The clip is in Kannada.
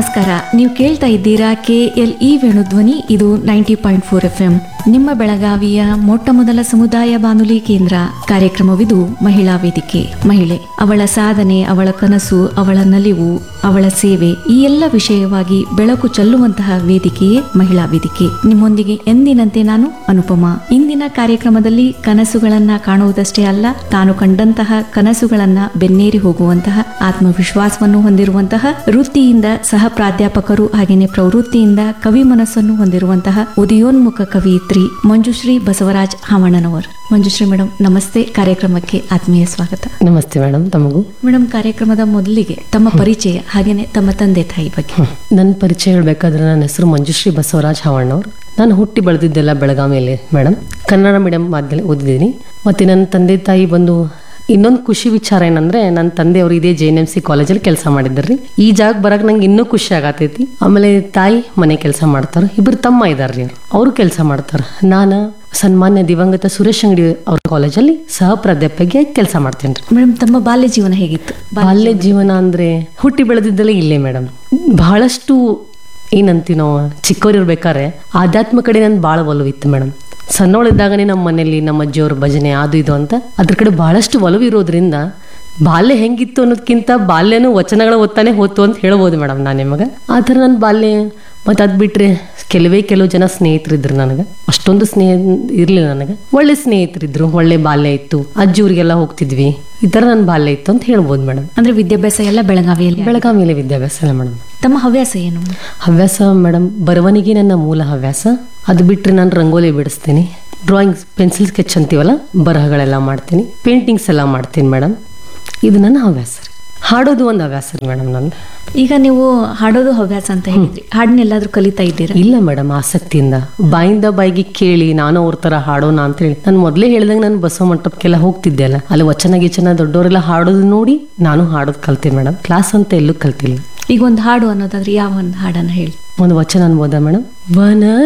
ನಮಸ್ಕಾರ ನೀವು ಕೇಳ್ತಾ ಇದ್ದೀರಾ ಕೆ ಎಲ್ ಇ ವೇಣುಧ್ವನಿ ಇದು ninety point four F M ನಿಮ್ಮ ಬೆಳಗಾವಿಯ ಮೊಟ್ಟ ಮೊದಲ ಸಮುದಾಯ ಬಾನುಲಿ ಕೇಂದ್ರ ಕಾರ್ಯಕ್ರಮವಿದು ಮಹಿಳಾ ವೇದಿಕೆ ಮಹಿಳೆ ಅವಳ ಸಾಧನೆ ಅವಳ ಕನಸು ಅವಳ ನಲಿವು ಅವಳ ಸೇವೆ ಈ ಎಲ್ಲ ವಿಷಯವಾಗಿ ಬೆಳಕು ಚೆಲ್ಲುವಂತಹ ವೇದಿಕೆಯೇ ಮಹಿಳಾ ವೇದಿಕೆ ನಿಮ್ಮೊಂದಿಗೆ ಎಂದಿನಂತೆ ನಾನು ಅನುಪಮ ಇಂದಿನ ಕಾರ್ಯಕ್ರಮದಲ್ಲಿ ಕನಸುಗಳನ್ನ ಕಾಣುವುದಷ್ಟೇ ಅಲ್ಲ ತಾನು ಕಂಡಂತಹ ಕನಸುಗಳನ್ನ ಬೆನ್ನೇರಿ ಹೋಗುವಂತಹ ಆತ್ಮವಿಶ್ವಾಸವನ್ನು ಹೊಂದಿರುವಂತಹ ವೃತ್ತಿಯಿಂದ ಸಹ ಪ್ರಾಧ್ಯಾಪಕರು ಹಾಗೆಯೇ ಪ್ರವೃತ್ತಿಯಿಂದ ಕವಿ ಮನಸ್ಸನ್ನು ಹೊಂದಿರುವಂತಹ ಉದಯೋನ್ಮುಖ ಕವಿಯಿತ್ರಿ ಮಂಜುಶ್ರೀ ಬಸವರಾಜ್ ಹಾವಣ್ಣನವರು ಮಂಜುಶ್ರೀ ಮೇಡಮ್ ನಮಸ್ತೆ ಕಾರ್ಯಕ್ರಮಕ್ಕೆ ಆತ್ಮೀಯ ಸ್ವಾಗತ ನಮಸ್ತೆ ಮೇಡಮ್ ತಮಗೂ ಮೇಡಮ್ ಕಾರ್ಯಕ್ರಮದ ಮೊದಲಿಗೆ ತಮ್ಮ ಪರಿಚಯ ಹಾಗೇನೆ ತಮ್ಮ ತಂದೆ ತಾಯಿ ಬಗ್ಗೆ ನನ್ನ ಪರಿಚಯ ಹೇಳ್ಬೇಕಾದ್ರೆ ನನ್ನ ಹೆಸರು ಮಂಜುಶ್ರೀ ಬಸವರಾಜ್ ಹಾವಣ್ಣವ್ರು ನಾನು ಹುಟ್ಟಿ ಬೆಳೆದಿದ್ದೆಲ್ಲ ಬೆಳಗಾವಿಯಲ್ಲಿ ಮೇಡಮ್ ಕನ್ನಡ ಮೀಡಿಯಂ ಮಾಧ್ಯಮ ಓದಿದ್ದೀನಿ ಮತ್ತು ನನ್ನ ತಂದೆ ತಾಯಿ ಬಂದು ಇನ್ನೊಂದು ಖುಷಿ ವಿಚಾರ ಏನಂದ್ರೆ ನನ್ನ ತಂದೆಯವರು ಇದೇ ಜೆ ಎನ್ ಎಮ್ ಸಿ ಕಾಲೇಜಲ್ಲಿ ಕೆಲಸ ಮಾಡಿದ್ರಿ ಈ ಜಾಗ ಬರಕ್ ನಂಗೆ ಇನ್ನೂ ಖುಷಿ ಆಗತೈತಿ ಆಮೇಲೆ ತಾಯಿ ಮನೆ ಕೆಲಸ ಮಾಡ್ತಾರೆ ಇಬ್ಬರು ತಮ್ಮ ಇದಾರ್ರಿ ಅವ್ರು ಅವರು ಕೆಲಸ ಮಾಡ್ತಾರೆ ನಾನು ಸನ್ಮಾನ್ಯ ದಿವಂಗತ ಸುರೇಶ್ ಅಂಗಡಿ ಅವ್ರ ಕಾಲೇಜಲ್ಲಿ ಸಹ ಪ್ರಾಧ್ಯಾಪಕಿಯಾಗಿ ಕೆಲಸ ಮಾಡ್ತೀನಿ ರೀ ಮೇಡಮ್ ತಮ್ಮ ಬಾಲ್ಯ ಜೀವನ ಹೇಗಿತ್ತು ಬಾಲ್ಯ ಜೀವನ ಅಂದ್ರೆ ಹುಟ್ಟಿ ಬೆಳೆದಿದ್ದಲ್ಲೇ ಇಲ್ಲೇ ಮೇಡಮ್ ಬಹಳಷ್ಟು ಏನಂತೀವಿ ನಾವು ಚಿಕ್ಕವರಿರ್ಬೇಕಾದ್ರೆ ಆಧ್ಯಾತ್ಮ ಕಡೆ ನನ್ ಭಾಳ ಒಲವಿತ್ತು ಮೇಡಮ್ ಸಣ್ಣವಳಿದ್ದಾಗನೇ ನಮ್ಮ ಮನೇಲಿ ನಮ್ಮ ಅಜ್ಜಿಯವ್ರ ಭಜನೆ ಅದು ಇದು ಅಂತ ಅದ್ರ ಕಡೆ ಬಹಳಷ್ಟು ಒಲವು ಇರೋದ್ರಿಂದ ಬಾಲ್ಯ ಹೆಂಗಿತ್ತು ಅನ್ನೋದಕ್ಕಿಂತ ಬಾಲ್ಯನೂ ವಚನಗಳ ಓದ್ತಾನೆ ಹೋತು ಅಂತ ಹೇಳ್ಬೋದು ಮೇಡಮ್ ನಾನು ನಿಮಗೆ ಆ ಥರ ನನ್ನ ಬಾಲ್ಯ ಮತ್ತು ಅದು ಬಿಟ್ಟರೆ ಕೆಲವೇ ಕೆಲವು ಜನ ಸ್ನೇಹಿತರಿದ್ರು ನನಗೆ ಅಷ್ಟೊಂದು ಸ್ನೇಹ ಇರಲಿಲ್ಲ ನನಗೆ ಒಳ್ಳೆ ಸ್ನೇಹಿತರಿದ್ರು ಒಳ್ಳೆ ಬಾಲ್ಯ ಇತ್ತು ಅಜ್ಜಿ ಊರಿಗೆಲ್ಲ ಹೋಗ್ತಿದ್ವಿ ಈ ಥರ ನನ್ನ ಬಾಲ್ಯ ಇತ್ತು ಅಂತ ಹೇಳ್ಬೋದು ಮೇಡಮ್ ಅಂದ್ರೆ ವಿದ್ಯಾಭ್ಯಾಸ ಎಲ್ಲ ಬೆಳಗಾವಿಯಲ್ಲಿ ಬೆಳಗಾವಿಯಲ್ಲಿ ವಿದ್ಯಾಭ್ಯಾಸ ಇಲ್ಲ ಮೇಡಮ್ ತಮ್ಮ ಹವ್ಯಾಸ ಏನು ಹವ್ಯಾಸ ಮೇಡಮ್ ಬರವಣಿಗೆ ನನ್ನ ಮೂಲ ಹವ್ಯಾಸ ಅದು ಬಿಟ್ಟರೆ ನಾನು ರಂಗೋಲಿ ಬಿಡಿಸ್ತೀನಿ ಡ್ರಾಯಿಂಗ್ ಪೆನ್ಸಿಲ್ ಸ್ಕೆಚ್ ಅಂತೀವಲ್ಲ ಬರಹಗಳೆಲ್ಲ ಮಾಡ್ತೀನಿ ಪೇಂಟಿಂಗ್ಸ್ ಎಲ್ಲ ಮಾಡ್ತೀನಿ ಮೇಡಮ್ ಇದು ನನ್ನ ಹವ್ಯಾಸ ರೀ ಹಾಡೋದು ಒಂದು ಹವ್ಯಾಸ ರೀ ಮೇಡಮ್ ನಂದು ಈಗ ನೀವು ಹಾಡೋದು ಹವ್ಯಾಸ ಅಂತ ಹೇಳಿದ್ರಿ ಹಾಡನ್ನೆಲ್ಲಾದ್ರೂ ಕಲಿತಾ ಇದ್ದೀರಾ ಇಲ್ಲ ಮೇಡಮ್ ಆಸಕ್ತಿಯಿಂದ ಬಾಯಿಂದ ಬಾಯಿಗೆ ಕೇಳಿ ನಾನು ಅವ್ರ ಥರ ಹಾಡೋಣ ಅಂತೇಳಿ ನಾನು ಮೊದಲೇ ಹೇಳ್ದಂಗೆ ನಾನು ಬಸವ ಮಂಟಪಕ್ಕೆಲ್ಲ ಹೋಗ್ತಿದ್ದೆ ಅಲ್ಲ ಅಲ್ಲಿ ವಚನ ಗಿಚನ ದೊಡ್ಡವರೆಲ್ಲ ಹಾಡೋದು ನೋಡಿ ನಾನು ಹಾಡೋದು ಕಲ್ತೀನಿ ಮೇಡಮ್ ಕ್ಲಾಸ್ ಅಂತ ಎಲ್ಲೂ ಕಲ್ತಿಲ್ಲ ಈಗ ಒಂದು ಹಾಡು ಅನ್ನೋದಾದ್ರೆ ಯಾವ ಒಂದು ಹಾಡನ್ನ ಹೇಳಿ ಒಂದು ವಚನ ಅನ್ಬೋದಾ ಮೇಡಮ್ ವನ